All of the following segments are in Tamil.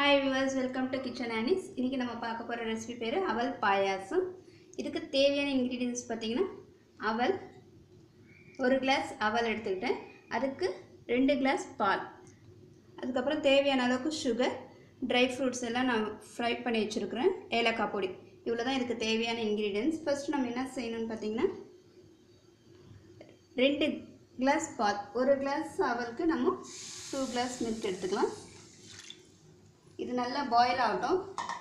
hi viewers welcome to kitchen Annie's இன்றைக்கி நம்ம பார்க்க போகிற ரெசிபி பேர் அவல் பாயாசம் இதுக்கு தேவையான இன்க்ரீடியன்ஸ் பார்த்திங்கன்னா அவல் ஒரு கிளாஸ் அவல் எடுத்துக்கிட்டேன் அதுக்கு ரெண்டு கிளாஸ் பால் அதுக்கப்புறம் தேவையான அளவுக்கு சுகர் ட்ரை ஃப்ரூட்ஸ் எல்லாம் நான் ஃப்ரை பண்ணி வச்சுருக்கிறேன் ஏலக்காய் பொடி இவ்வளோ தான் இதுக்கு தேவையான இன்க்ரீடியன்ஸ் ஃபஸ்ட்டு நம்ம என்ன செய்யணும்னு பார்த்திங்கன்னா ரெண்டு கிளாஸ் பால் ஒரு கிளாஸ் அவலுக்கு நம்ம டூ கிளாஸ் மில்க் எடுத்துக்கலாம் இது நல்லா பாயில் ஆகட்டும்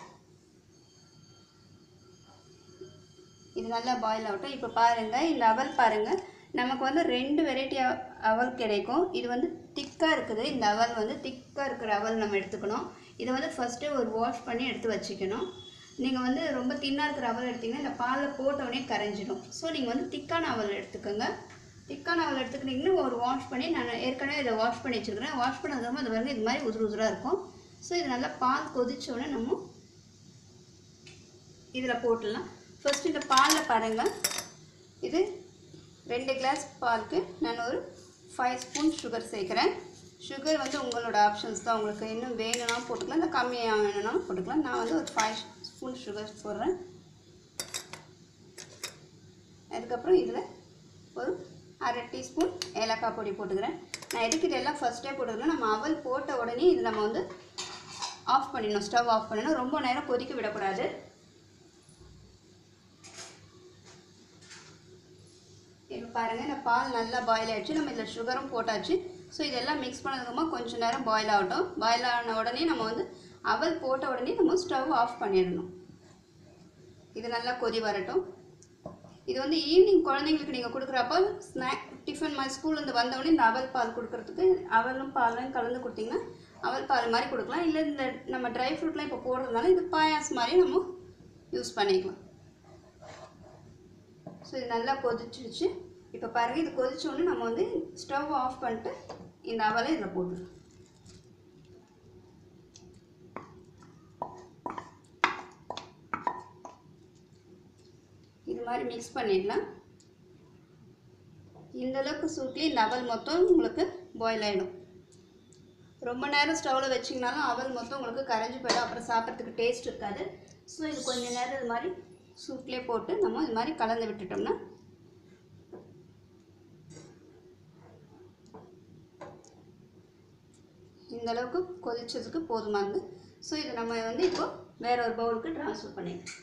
இது நல்லா பாயில் ஆகட்டும் இப்போ பாருங்கள் இந்த அவல் பாருங்கள் நமக்கு வந்து ரெண்டு வெரைட்டி அவல் கிடைக்கும் இது வந்து திக்காக இருக்குது இந்த அவல் வந்து திக்காக இருக்கிற அவல் நம்ம எடுத்துக்கணும் இதை வந்து ஃபஸ்ட்டு ஒரு வாஷ் பண்ணி எடுத்து வச்சுக்கணும் நீங்கள் வந்து ரொம்ப தின்னாக இருக்கிற அவல் எடுத்திங்கன்னா இந்த பாலில் போட்டோடனே கரைஞ்சிடும் ஸோ நீங்கள் வந்து திக்கான அவல் எடுத்துக்கோங்க திக்கான அவல் எடுத்துக்கிட்டிங்கன்னா ஒரு வாஷ் பண்ணி நான் ஏற்கனவே இதை வாஷ் பண்ணி வச்சுருக்கிறேன் வாஷ் பண்ணதுக்கப்புறம் அது வந்து இது மாதிரி உதிர உதிராக இருக்கும் ஸோ இது நல்லா பால் கொதிச்சோடனே நம்ம இதில் போட்டுடலாம் ஃபஸ்ட்டு இந்த பாலில் பாருங்கள் இது ரெண்டு கிளாஸ் பாலுக்கு நான் ஒரு ஃபைவ் ஸ்பூன் சுகர் சேர்க்குறேன் சுகர் வந்து உங்களோட ஆப்ஷன்ஸ் தான் உங்களுக்கு இன்னும் வேணும்னா போட்டுக்கலாம் இல்லை கம்மியாக வேணும்னாலும் போட்டுக்கலாம் நான் வந்து ஒரு ஃபைவ் ஸ்பூன் சுகர் போடுறேன் அதுக்கப்புறம் இதில் ஒரு அரை டீஸ்பூன் ஏலக்காய் பொடி போட்டுக்கிறேன் நான் எதுக்கு இதெல்லாம் ஃபஸ்ட்டே போட்டுக்கிறேன் நம்ம அவல் போட்ட உடனே இது நம்ம வந்து ஆஃப் பண்ணிடணும் ஸ்டவ் ஆஃப் பண்ணணும் ரொம்ப நேரம் கொதிக்க விடக்கூடாது இப்போ பாருங்கள் இந்த பால் நல்லா பாயில் ஆகிடுச்சு நம்ம இதில் சுகரும் போட்டாச்சு ஸோ இதெல்லாம் மிக்ஸ் பண்ணதுக்கப்புறமா கொஞ்சம் நேரம் பாயில் ஆகட்டும் பாயில் ஆன உடனே நம்ம வந்து அவல் போட்ட உடனே நம்ம ஸ்டவ் ஆஃப் பண்ணிடணும் இது நல்லா கொதி வரட்டும் இது வந்து ஈவினிங் குழந்தைங்களுக்கு நீங்கள் கொடுக்குறப்ப ஸ்நாக் டிஃபன் மாதிரி ஸ்கூல்லேருந்து வந்தவொடனே இந்த அவல் பால் கொடுக்குறதுக்கு அவலும் பாலும் கலந்து கொடுத்தீங்கன்னா அவல் பால் மாதிரி கொடுக்கலாம் இல்லை இந்த நம்ம ட்ரை ஃப்ரூட்லாம் இப்போ போடுறதுனால இது பாயாஸ் மாதிரி நம்ம யூஸ் பண்ணிக்கலாம் ஸோ இது நல்லா கொதிச்சிடுச்சு இப்போ பாருங்கள் இது கொதிச்சோடனே நம்ம வந்து ஸ்டவ் ஆஃப் பண்ணிட்டு இந்த அவலை இதில் போட்டுருவோம் இது மாதிரி மிக்ஸ் பண்ணிடலாம் இந்த அளவுக்கு சூட்லேயே இந்த அவல் மொத்தம் உங்களுக்கு பாயில் ஆகிடும் ரொம்ப நேரம் ஸ்டவ்வில் வச்சிங்கனாலும் அவல் மொத்தம் உங்களுக்கு கரைஞ்சி போயிடும் அப்புறம் சாப்பிட்றதுக்கு டேஸ்ட் இருக்காது ஸோ இது கொஞ்சம் நேரம் இது மாதிரி சூட்லேயே போட்டு நம்ம இது மாதிரி கலந்து விட்டுட்டோம்னா இந்த அளவுக்கு கொதிச்சதுக்கு போதுமானது ஸோ இதை நம்ம வந்து இப்போ வேற ஒரு பவுலுக்கு ட்ரான்ஸ்ஃபர் பண்ணிடலாம்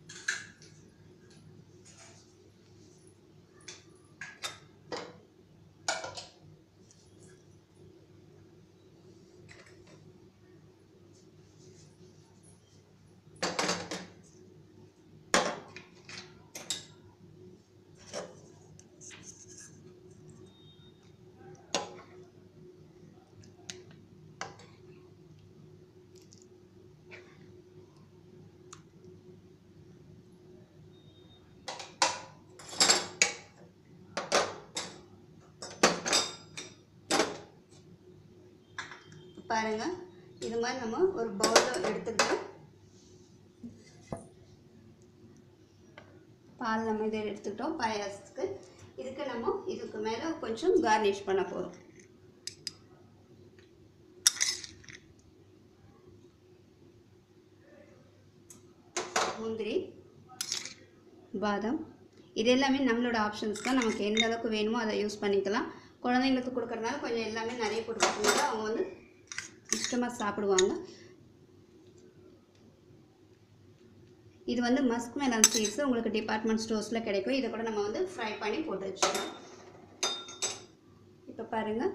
பாருங்கள் இது மாதிரி நம்ம ஒரு பவுலில் எடுத்துக்கிட்டு பால் நம்ம இதை எடுத்துக்கிட்டோம் பாயாசத்துக்கு இதுக்கு நம்ம இதுக்கு மேலே கொஞ்சம் கார்னிஷ் பண்ண போகிறோம் முந்திரி பாதாம் இது எல்லாமே நம்மளோட ஆப்ஷன்ஸ் தான் நமக்கு எந்த அளவுக்கு வேணுமோ அதை யூஸ் பண்ணிக்கலாம் குழந்தைங்களுக்கு கொடுக்குறதுனால கொஞ்சம் எல்லாமே நிறைய போட்டு கொடுக்கும்போது அவங்க வந்து இஷ்டமாக சாப்பிடுவாங்க இது வந்து மஸ்க் மெலன் சீட்ஸ் உங்களுக்கு டிபார்ட்மெண்ட் ஸ்டோர்ஸில் கிடைக்கும் இதை கூட நம்ம வந்து ஃப்ரை பண்ணி போட்டு வச்சுக்கலாம் இப்போ பாருங்கள்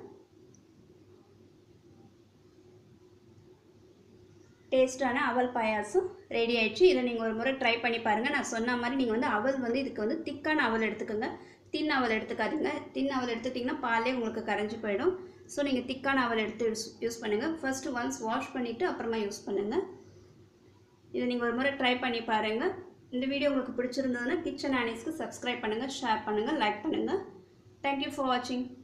டேஸ்டான அவல் பாயாசம் ரெடி ஆயிடுச்சு இதை நீங்கள் ஒரு முறை ட்ரை பண்ணி பாருங்கள் நான் சொன்ன மாதிரி நீங்கள் வந்து அவல் வந்து இதுக்கு வந்து திக்கான அவல் எடுத்துக்கோங்க தின் அவல் எடுத்துக்காதீங்க தின் அவல் எடுத்துட்டிங்கன்னா பாலே உங்களுக்கு கரைஞ்சி போயிடும் ஸோ நீங்கள் திக்கான அவல் எடுத்து யூஸ் யூஸ் பண்ணுங்கள் ஃபஸ்ட்டு ஒன்ஸ் வாஷ் பண்ணிவிட்டு அப்புறமா யூஸ் பண்ணுங்கள் இதை நீங்கள் ஒரு முறை ட்ரை பண்ணி பாருங்கள் இந்த வீடியோ உங்களுக்கு பிடிச்சிருந்ததுன்னா கிச்சன் ஆனிஸ்க்கு சப்ஸ்கிரைப் பண்ணுங்கள் ஷேர் பண்ணுங்கள் லைக் பண்ணுங்கள் தேங்க்யூ ஃபார் வாட்சிங்